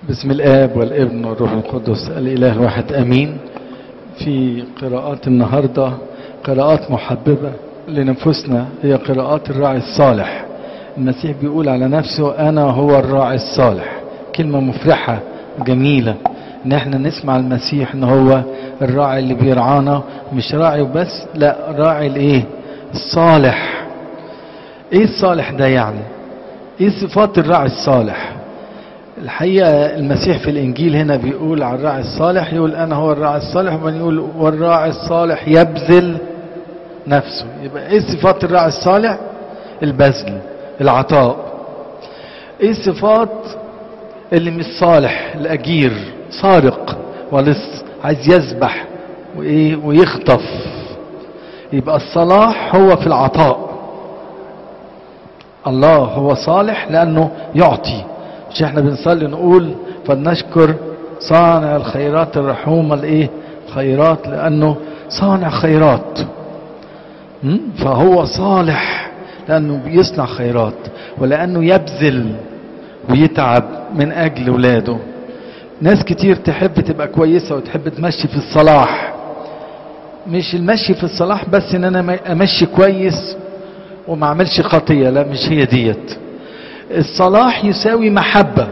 بسم الآب والابن والروح القدس الإله الواحد أمين في قراءات النهاردة قراءات محببة لنفوسنا هي قراءات الراعي الصالح المسيح بيقول على نفسه أنا هو الراعي الصالح كلمة مفرحة جميلة ان احنا نسمع المسيح ان هو الراعي اللي بيرعانا مش راعي وبس لا راعي الايه الصالح ايه الصالح ده يعني ايه صفات الراعي الصالح الحقيقة المسيح في الإنجيل هنا بيقول على الراعي الصالح يقول أنا هو الراعي الصالح وبعدين يقول والراعي الصالح يبذل نفسه يبقى إيه صفات الراعي الصالح؟ البذل العطاء إيه صفات اللي مش صالح الأجير سارق ولص عايز يذبح وإيه ويخطف يبقى الصلاح هو في العطاء الله هو صالح لأنه يعطي مش احنا بنصلي نقول فلنشكر صانع الخيرات الرحوم الايه خيرات لانه صانع خيرات فهو صالح لانه بيصنع خيرات ولانه يبذل ويتعب من اجل ولاده ناس كتير تحب تبقى كويسه وتحب تمشي في الصلاح مش المشي في الصلاح بس ان انا امشي كويس وما اعملش خطيه لا مش هي ديت الصلاح يساوي محبة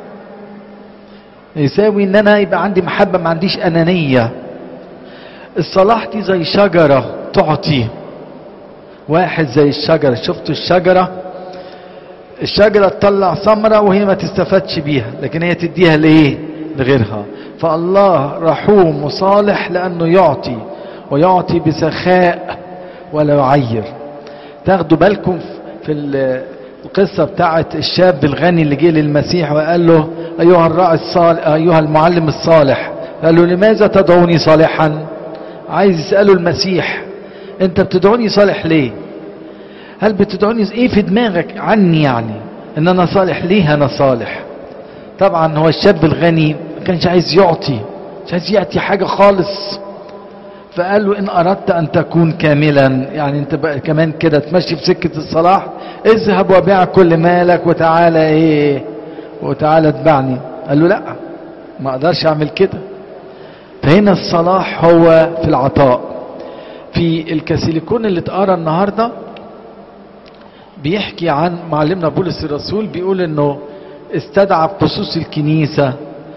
يساوي ان انا يبقى عندي محبة ما عنديش انانية الصلاح دي زي شجرة تعطي واحد زي الشجرة شفتوا الشجرة الشجرة تطلع ثمرة وهي ما تستفادش بيها لكن هي تديها لإيه لغيرها فالله رحوم وصالح لأنه يعطي ويعطي بسخاء ولا يعير تاخدوا بالكم في القصة بتاعت الشاب الغني اللي جه للمسيح وقال له أيها الراعي الصالح أيها المعلم الصالح قال له لماذا تدعوني صالحا عايز يسأله المسيح أنت بتدعوني صالح ليه هل بتدعوني إيه في دماغك عني يعني إن أنا صالح ليه أنا صالح طبعا هو الشاب الغني ما كانش عايز يعطي مش عايز يعطي حاجة خالص فقال له إن أردت أن تكون كاملا يعني أنت بقى كمان كده تمشي في سكة الصلاح اذهب وبيع كل مالك وتعالى إيه وتعالى اتبعني قال له لا ما أقدرش أعمل كده فهنا الصلاح هو في العطاء في الكاسيليكون اللي اتقرا النهارده بيحكي عن معلمنا بولس الرسول بيقول انه استدعى بخصوص الكنيسه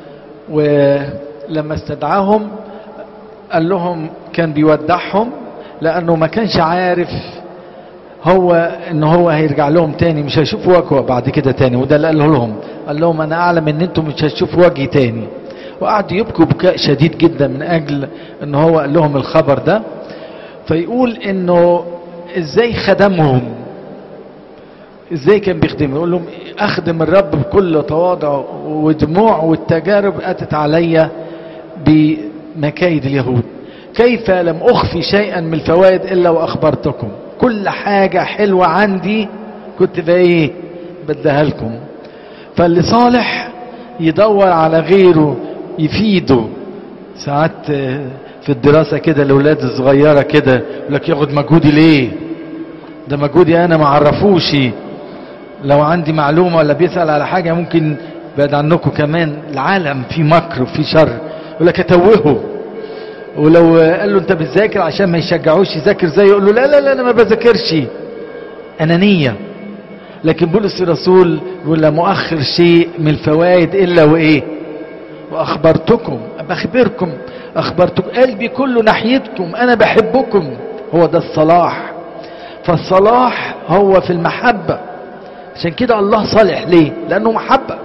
ولما استدعاهم قال لهم كان بيودعهم لانه ما كانش عارف هو ان هو هيرجع لهم تاني مش هيشوفوا وجهه بعد كده تاني وده اللي قاله لهم قال لهم انا اعلم ان انتم مش هتشوفوا وجهي تاني وقعدوا يبكوا بكاء شديد جدا من اجل ان هو قال لهم الخبر ده فيقول انه ازاي خدمهم ازاي كان بيخدمهم يقول لهم اخدم الرب بكل تواضع ودموع والتجارب اتت عليا بمكايد اليهود كيف لم اخفي شيئا من الفوائد الا واخبرتكم كل حاجه حلوه عندي كنت بقى ايه بديها لكم فاللي صالح يدور على غيره يفيده ساعات في الدراسة كده الأولاد الصغيرة كده يقول لك ياخد مجهودي ليه؟ ده مجهودي أنا ما عرفوش لو عندي معلومة ولا بيسأل على حاجة ممكن بعد عنكم كمان العالم فيه مكر وفيه شر يقول لك أتوهه ولو قال له أنت بتذاكر عشان ما يشجعوش يذاكر زي يقول له لا لا لا أنا ما بذاكرش أنانية لكن بولس الرسول يقول لا مؤخر شيء من الفوائد إلا وإيه؟ واخبرتكم بخبركم اخبرتكم قلبي كله ناحيتكم انا بحبكم هو ده الصلاح فالصلاح هو في المحبة عشان كده الله صالح ليه لانه محبة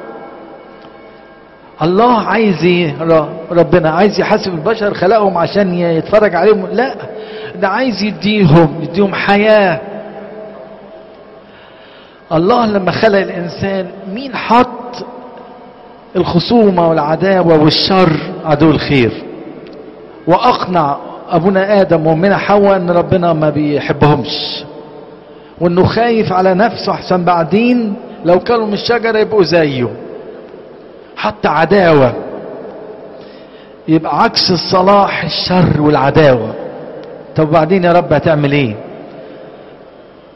الله عايز ايه ربنا عايز يحاسب البشر خلقهم عشان يتفرج عليهم لا ده عايز يديهم يديهم حياة الله لما خلق الانسان مين حط الخصومة والعداوة والشر عدو الخير وأقنع أبونا آدم وأمنا حواء أن ربنا ما بيحبهمش وأنه خايف على نفسه أحسن بعدين لو كانوا من الشجرة يبقوا زيه حتى عداوة يبقى عكس الصلاح الشر والعداوة طب بعدين يا رب هتعمل ايه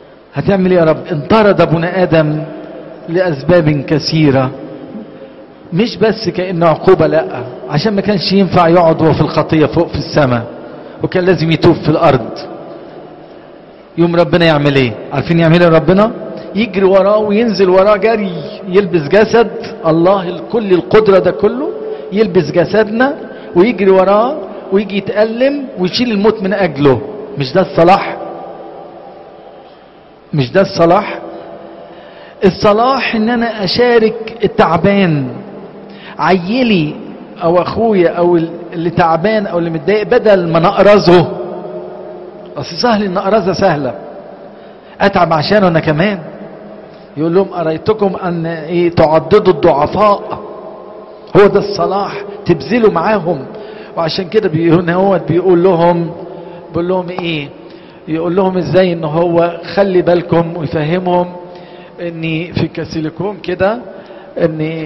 هتعمل ايه يا رب انطرد ابونا ادم لاسباب كثيره مش بس كأنه عقوبة لا عشان ما كانش ينفع يقعد وهو في الخطية فوق في السماء وكان لازم يتوب في الأرض يوم ربنا يعمل ايه عارفين يعمل ايه ربنا يجري وراه وينزل وراه جري يلبس جسد الله الكل القدرة ده كله يلبس جسدنا ويجري وراه ويجي يتألم ويشيل الموت من أجله مش ده الصلاح مش ده الصلاح الصلاح ان انا اشارك التعبان عيلي او اخويا او اللي تعبان او اللي متضايق بدل ما نقرزه اصل سهل ان اقرزه سهله اتعب عشانه انا كمان يقول لهم اريتكم ان ايه تعضدوا الضعفاء هو ده الصلاح تبذلوا معاهم وعشان كده هنا هو بيقول لهم بيقول لهم ايه يقول لهم ازاي ان هو خلي بالكم ويفهمهم ان في كاسيليكون كده ان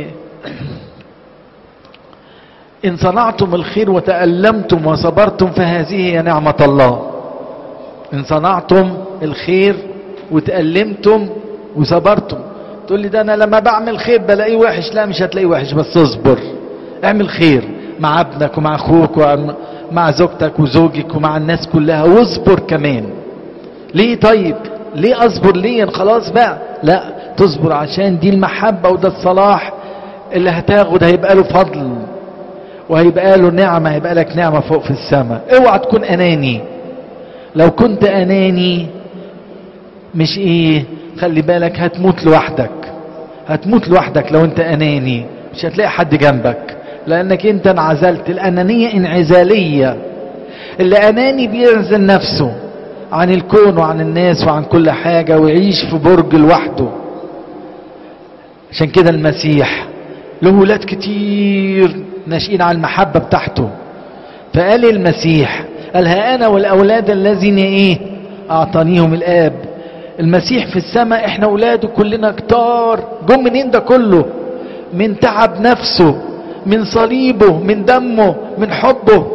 ان صنعتم الخير وتألمتم وصبرتم فهذه هي نعمة الله ان صنعتم الخير وتألمتم وصبرتم تقول لي ده انا لما بعمل خير بلاقيه وحش لا مش هتلاقيه وحش بس اصبر اعمل خير مع ابنك ومع اخوك ومع زوجتك وزوجك ومع الناس كلها واصبر كمان ليه طيب ليه اصبر ليه خلاص بقى لا تصبر عشان دي المحبة وده الصلاح اللي هتاخد هيبقى له فضل وهيبقى له نعمة هيبقى لك نعمة فوق في السماء اوعى تكون اناني لو كنت اناني مش ايه خلي بالك هتموت لوحدك هتموت لوحدك لو انت اناني مش هتلاقي حد جنبك لانك انت انعزلت الانانية انعزالية اللي اناني بيعزل نفسه عن الكون وعن الناس وعن كل حاجة ويعيش في برج لوحده عشان كده المسيح له ولاد كتير ناشئين على المحبة بتاعته فقال المسيح قال ها أنا والأولاد الذين إيه أعطانيهم الآب المسيح في السماء إحنا أولاده كلنا كتار جم منين ده كله من تعب نفسه من صليبه من دمه من حبه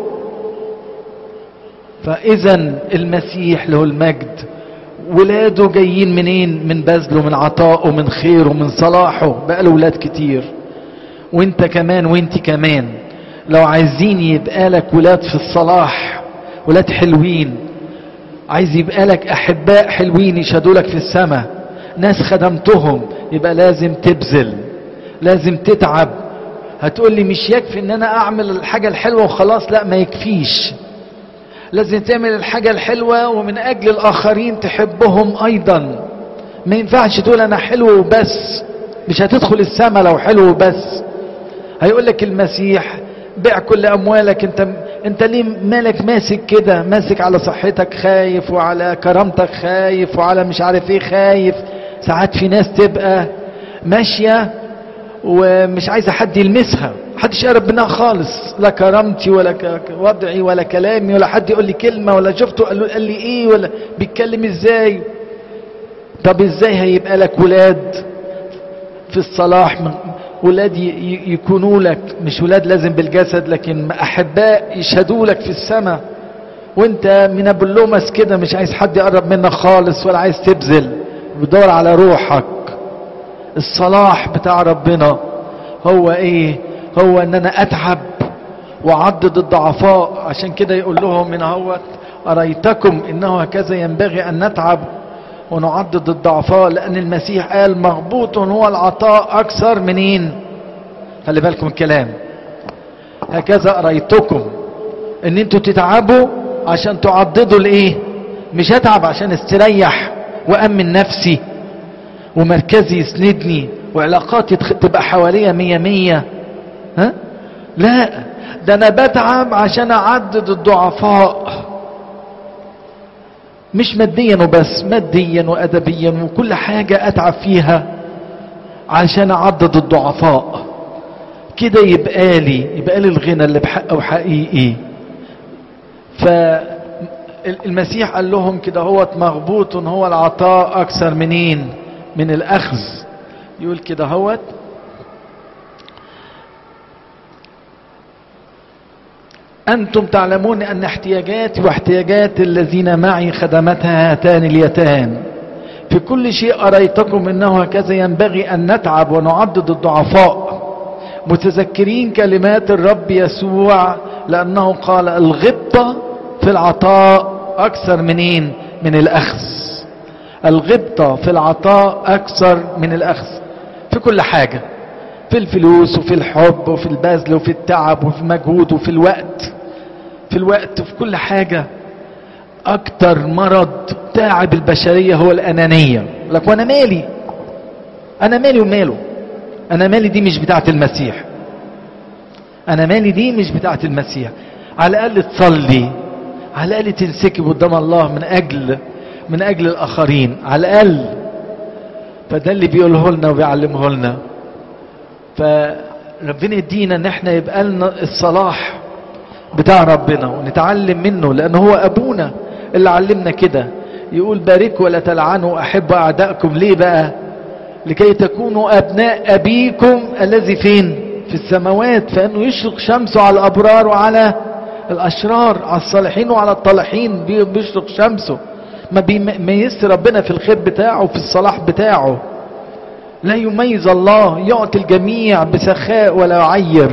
فإذا المسيح له المجد ولاده جايين منين من بذله من عطائه من خيره من صلاحه بقى له ولاد كتير وانت كمان وانت كمان لو عايزين يبقى لك ولاد في الصلاح ولاد حلوين عايز يبقى لك احباء حلوين يشهدوا لك في السماء ناس خدمتهم يبقى لازم تبذل لازم تتعب هتقول لي مش يكفي ان انا اعمل الحاجة الحلوة وخلاص لا ما يكفيش لازم تعمل الحاجة الحلوة ومن اجل الاخرين تحبهم ايضا ما ينفعش تقول انا حلو وبس مش هتدخل السماء لو حلو وبس هيقول لك المسيح بيع كل اموالك انت انت ليه مالك ماسك كده ماسك على صحتك خايف وعلى كرامتك خايف وعلى مش عارف ايه خايف ساعات في ناس تبقى ماشيه ومش عايزه حد يلمسها محدش يقرب منها خالص لا كرامتي ولا وضعي ولا كلامي ولا حد يقول لي كلمه ولا شفته قال, قال لي ايه ولا بيتكلم ازاي طب ازاي هيبقى لك ولاد في الصلاح من ولاد يكونوا لك مش ولاد لازم بالجسد لكن احباء يشهدوا لك في السماء وانت من ابو اللومس كده مش عايز حد يقرب منك خالص ولا عايز تبذل بتدور على روحك الصلاح بتاع ربنا هو ايه هو ان انا اتعب وعضد الضعفاء عشان كده يقول لهم من هو اريتكم انه هكذا ينبغي ان نتعب ونعضد الضعفاء لان المسيح قال مغبوط هو العطاء اكثر منين خلي بالكم الكلام هكذا اريتكم ان انتوا تتعبوا عشان تعضدوا الايه مش هتعب عشان استريح وامن نفسي ومركزي يسندني وعلاقاتي تبقى حواليا مية مية ها لا ده انا بتعب عشان اعدد الضعفاء مش ماديا وبس ماديا وادبيا وكل حاجة اتعب فيها عشان اعدد الضعفاء كده يبقى لي يبقى لي الغنى اللي بحقه حقيقي فالمسيح قال لهم كده هو مغبوط هو العطاء اكثر منين من الاخذ يقول كده هوت أنتم تعلمون أن احتياجاتي واحتياجات الذين معي خدمتها هاتان اليتان في كل شيء أريتكم أنه هكذا ينبغي أن نتعب ونعدد الضعفاء متذكرين كلمات الرب يسوع لأنه قال الغبطة في العطاء أكثر منين من الأخذ الغبطة في العطاء أكثر من الأخذ في كل حاجة في الفلوس وفي الحب وفي البذل وفي التعب وفي المجهود وفي الوقت في الوقت وفي كل حاجة أكتر مرض تعب البشرية هو الأنانية لك وأنا مالي أنا مالي وماله أنا مالي دي مش بتاعت المسيح أنا مالي دي مش بتاعت المسيح على الأقل تصلي على الأقل تنسكب قدام الله من أجل من أجل الآخرين على الأقل فده اللي بيقوله لنا وبيعلمه لنا فربنا يدينا ان احنا يبقى لنا الصلاح بتاع ربنا ونتعلم منه لان هو ابونا اللي علمنا كده يقول باركوا ولا تلعنوا احبوا اعدائكم ليه بقى لكي تكونوا ابناء ابيكم الذي فين في السماوات فانه يشرق شمسه على الابرار وعلى الاشرار على الصالحين وعلى الطالحين بيشرق شمسه ما بيميز ربنا في الخير بتاعه في الصلاح بتاعه لا يميز الله يعطي الجميع بسخاء ولا يعير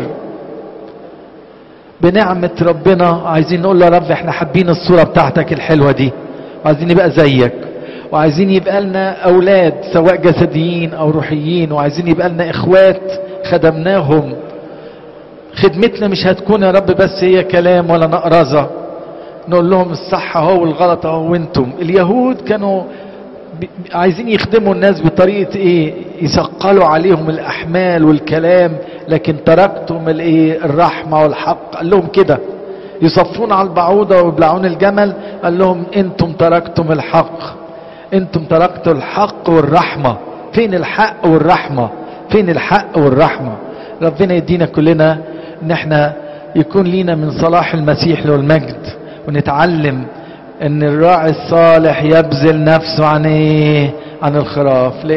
بنعمة ربنا عايزين نقول يا رب احنا حابين الصورة بتاعتك الحلوة دي وعايزين نبقى زيك وعايزين يبقى لنا أولاد سواء جسديين أو روحيين وعايزين يبقى لنا إخوات خدمناهم خدمتنا مش هتكون يا رب بس هي كلام ولا نقرزة نقول لهم الصح اهو والغلط اهو وانتم اليهود كانوا عايزين يخدموا الناس بطريقة ايه يثقلوا عليهم الاحمال والكلام لكن تركتم الايه الرحمة والحق قال لهم كده يصفون على البعوضة ويبلعون الجمل قال لهم انتم تركتم الحق انتم تركتوا الحق والرحمة فين الحق والرحمة فين الحق والرحمة ربنا يدينا كلنا ان احنا يكون لينا من صلاح المسيح له المجد ونتعلم ان الراعي الصالح يبذل نفسه عن ايه عن الخراف